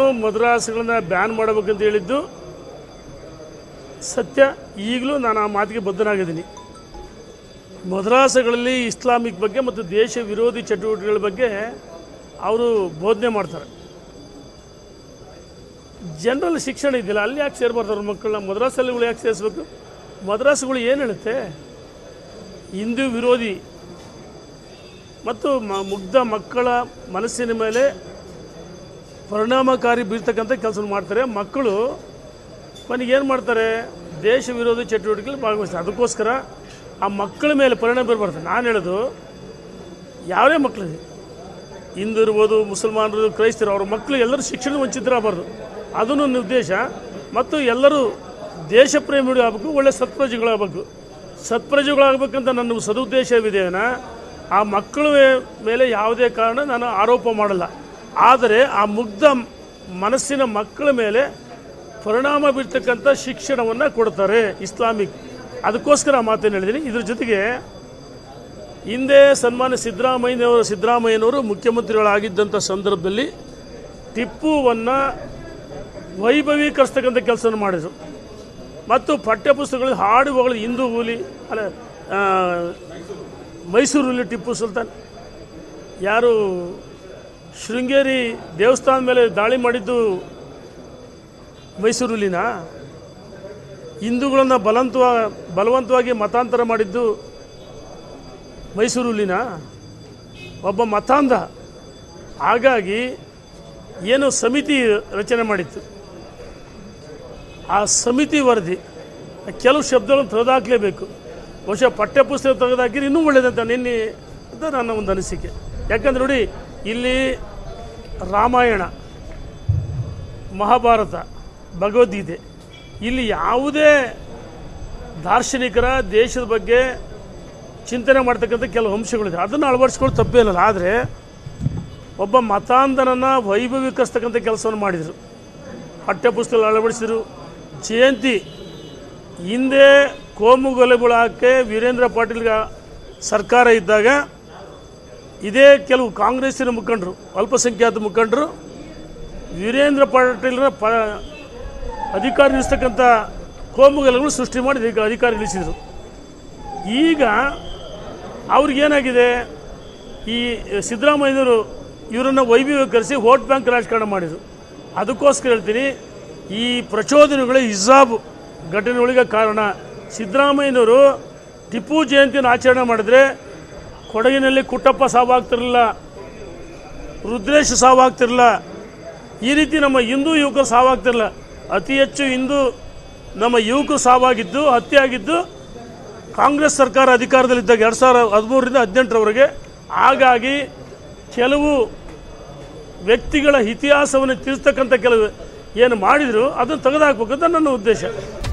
ಮದ್ರಾಸ್ಗಳನ್ನ ban ಮಾಡಬೇಕಂತ ಹೇಳಿದ್ದು ಸತ್ಯ ಈಗಲೂ ನಾನು ಆ ಮಾತಿಗೆ ಬದ್ಧನಾಗಿದ್ದೀನಿ ಮದ್ರಾಸಗಳಲ್ಲಿ ಇಸ್ಲಾಮಿಕ್ ಬಗ್ಗೆ ಮತ್ತು ದೇಶ ವಿರೋಧಿ ಚಟುವಟಿಕೆಗಳ ಬಗ್ಗೆ ಅವರು ಬೋಧನೆ ಮಾಡ್ತಾರೆ ಜನರಲ್ ಶಿಕ್ಷಣ ಇದೆಯಲ್ಲ ಅಲ್ಲಿ ಯಾಕೆ ಸೇರ್ಬಾರ್ದು ಅವ್ರ ಮಕ್ಕಳನ್ನ ಮದ್ರಾಸಲ್ಲಿಗಳು ಯಾಕೆ ಸೇರಿಸ್ಬೇಕು ಮದ್ರಾಸುಗಳು ಏನು ಹೇಳುತ್ತೆ ಹಿಂದೂ ವಿರೋಧಿ ಮತ್ತು ಮ ಮುಗ್ಧ ಮಕ್ಕಳ ಮನಸ್ಸಿನ ಮೇಲೆ ಪರಿಣಾಮಕಾರಿ ಬೀರ್ತಕ್ಕಂಥ ಕೆಲಸ ಮಾಡ್ತಾರೆ ಮಕ್ಕಳು ಏನು ಮಾಡ್ತಾರೆ ದೇಶ ವಿರೋಧಿ ಚಟುವಟಿಕೆಯಲ್ಲಿ ಭಾಗವಹಿಸ್ತಾರೆ ಅದಕ್ಕೋಸ್ಕರ ಆ ಮಕ್ಕಳ ಮೇಲೆ ಪರಿಣಾಮ ಬೀರಬಾರ್ದು ನಾನು ಹೇಳೋದು ಯಾವುದೇ ಮಕ್ಕಳಿಗೆ ಹಿಂದೂ ಇರ್ಬೋದು ಮುಸಲ್ಮಾನರು ಕ್ರೈಸ್ತರು ಅವ್ರ ಮಕ್ಕಳು ಎಲ್ಲರೂ ಶಿಕ್ಷಣ ವಂಚಿತರಾಗಬಾರ್ದು ಅದು ನನ್ನ ಉದ್ದೇಶ ಮತ್ತು ಎಲ್ಲರೂ ದೇಶ ಪ್ರೇಮಿಗಳು ಆಗಬೇಕು ಒಳ್ಳೆ ಸತ್ಪ್ರಜೆಗಳಾಗಬೇಕು ಸತ್ಪ್ರಜೆಗಳಾಗಬೇಕಂತ ನನ್ನ ಸದುದ್ದೇಶವಿದೆಯನ ಆ ಮಕ್ಕಳ ಮೇಲೆ ಯಾವುದೇ ಕಾರಣ ನಾನು ಆರೋಪ ಮಾಡಲ್ಲ ಆದರೆ ಆ ಮುಗ್ಧ ಮನಸ್ಸಿನ ಮಕ್ಕಳ ಮೇಲೆ ಪರಿಣಾಮ ಬೀರ್ತಕ್ಕಂಥ ಶಿಕ್ಷಣವನ್ನು ಕೊಡ್ತಾರೆ ಇಸ್ಲಾಮಿಕ್ ಅದಕ್ಕೋಸ್ಕರ ಆ ಮಾತನ್ನು ಹೇಳಿದ್ದೀನಿ ಇದ್ರ ಜೊತೆಗೆ ಹಿಂದೆ ಸನ್ಮಾನ್ಯ ಸಿದ್ದರಾಮಯ್ಯನವರು ಸಿದ್ದರಾಮಯ್ಯನವರು ಮುಖ್ಯಮಂತ್ರಿಗಳಾಗಿದ್ದಂಥ ಸಂದರ್ಭದಲ್ಲಿ ಟಿಪ್ಪುವನ್ನು ವೈಭವೀಕರಿಸ್ತಕ್ಕಂಥ ಕೆಲಸವನ್ನು ಮಾಡಿದರು ಮತ್ತು ಪಠ್ಯಪುಸ್ತಕಗಳಲ್ಲಿ ಹಾಡುಗಳು ಹಿಂದೂ ಹುಲಿ ಅಲ್ಲ ಆ, ಮೈಸೂರು ಹುಲಿ ಟಿಪ್ಪು ಸುಲ್ತಾನ್ ಯಾರು ಶೃಂಗೇರಿ ದೇವಸ್ಥಾನದ ಮೇಲೆ ದಾಳಿ ಮಾಡಿದ್ದು ಮೈಸೂರು ಹುಲಿನ ಹಿಂದೂಗಳನ್ನು ಬಲವಂತವ ಬಲವಂತವಾಗಿ ಮತಾಂತರ ಮಾಡಿದ್ದು ಮೈಸೂರು ಹುಲಿನ ಒಬ್ಬ ಮತಾಂಧ ಹಾಗಾಗಿ ಏನು ಸಮಿತಿ ರಚನೆ ಮಾಡಿತ್ತು ಆ ಸಮಿತಿ ವರದಿ ಕೆಲವು ಶಬ್ದಗಳನ್ನು ತೆಗೆದಾಕಲೇಬೇಕು ಬಹುಶಃ ಪಠ್ಯಪುಸ್ತಕ ತೆಗೆದಾಕಿದ್ರೆ ಇನ್ನೂ ಒಳ್ಳೇದಂತ ನಿನ್ನೆ ಅಂತ ನನ್ನ ಒಂದು ಅನಿಸಿಕೆ ಯಾಕಂದ್ರೆ ನೋಡಿ ಇಲ್ಲಿ ರಾಮಾಯಣ ಮಹಾಭಾರತ ಭಗವದ್ಗೀತೆ ಇಲ್ಲಿ ಯಾವುದೇ ದಾರ್ಶನಿಕರ ದೇಶದ ಬಗ್ಗೆ ಚಿಂತನೆ ಮಾಡ್ತಕ್ಕಂಥ ಕೆಲವು ಅಂಶಗಳಿದೆ ಅದನ್ನು ಅಳವಡಿಸ್ಕೊಂಡು ತಪ್ಪೇನಲ್ಲ ಆದರೆ ಒಬ್ಬ ಮತಾಂಧನನ್ನು ವೈಭವೀಕರಿಸ್ತಕ್ಕಂಥ ಕೆಲಸವನ್ನು ಮಾಡಿದರು ಪಠ್ಯಪುಸ್ತಕ ಅಳವಡಿಸಿದರು ಜಯಂತಿ ಹಿಂದೆ ಕೋಮು ಗಲಭೆಗಳಾಕೆ ವೀರೇಂದ್ರ ಪಾಟೀಲ್ಗೆ ಸರ್ಕಾರ ಇದ್ದಾಗ ಇದೇ ಕೆಲವು ಕಾಂಗ್ರೆಸ್ಸಿನ ಮುಖಂಡರು ಅಲ್ಪಸಂಖ್ಯಾತ ಮುಖಂಡರು ವೀರೇಂದ್ರ ಪಾಟೀಲ್ನ ಪ ಅಧಿಕಾರ ನಿಲ್ಲಿಸ್ತಕ್ಕಂಥ ಕೋಮು ಗಲಭೆಗಳು ಸೃಷ್ಟಿ ಮಾಡಿ ಈಗ ಅಧಿಕಾರ ನಿಲ್ಲಿಸಿದರು ಈಗ ಅವ್ರಿಗೇನಾಗಿದೆ ಈ ಸಿದ್ದರಾಮಯ್ಯನವರು ಇವರನ್ನು ವೈಭವೀಕರಿಸಿ ವೋಟ್ ಬ್ಯಾಂಕ್ ರಾಜಕಾರಣ ಮಾಡಿದರು ಅದಕ್ಕೋಸ್ಕರ ಹೇಳ್ತೀನಿ ಈ ಪ್ರಚೋದನೆಗಳು ಹಿಜಾಬ್ ಘಟನೆಗಳಿಗೆ ಕಾರಣ ಸಿದ್ದರಾಮಯ್ಯನವರು ಟಿಪ್ಪು ಜಯಂತಿಯನ್ನು ಆಚರಣೆ ಮಾಡಿದ್ರೆ ಕೊಡಗಿನಲ್ಲಿ ಕುಟ್ಟಪ್ಪ ಸಾವಾಗ್ತಿರಲಿಲ್ಲ ರುದ್ರೇಶ್ ಸಾವಾಗ್ತಿರಲಿಲ್ಲ ಈ ರೀತಿ ನಮ್ಮ ಹಿಂದೂ ಯುವಕರು ಸಾವಾಗ್ತಿರಲಿಲ್ಲ ಅತಿ ಹೆಚ್ಚು ಹಿಂದೂ ನಮ್ಮ ಯುವಕರು ಸಾವಾಗಿದ್ದು ಹತ್ಯೆ ಆಗಿದ್ದು ಕಾಂಗ್ರೆಸ್ ಸರ್ಕಾರ ಅಧಿಕಾರದಲ್ಲಿದ್ದಾಗ ಎರಡು ಸಾವಿರ ಹದಿಮೂರರಿಂದ ಹದಿನೆಂಟರವರೆಗೆ ಹಾಗಾಗಿ ಕೆಲವು ವ್ಯಕ್ತಿಗಳ ಇತಿಹಾಸವನ್ನು ತಿಳಿಸ್ತಕ್ಕಂಥ ಕೆಲವು ಏನು ಮಾಡಿದ್ರು ಅದನ್ನು ತೆಗೆದುಹಾಕ್ಬೇಕಂತ ನನ್ನ ಉದ್ದೇಶ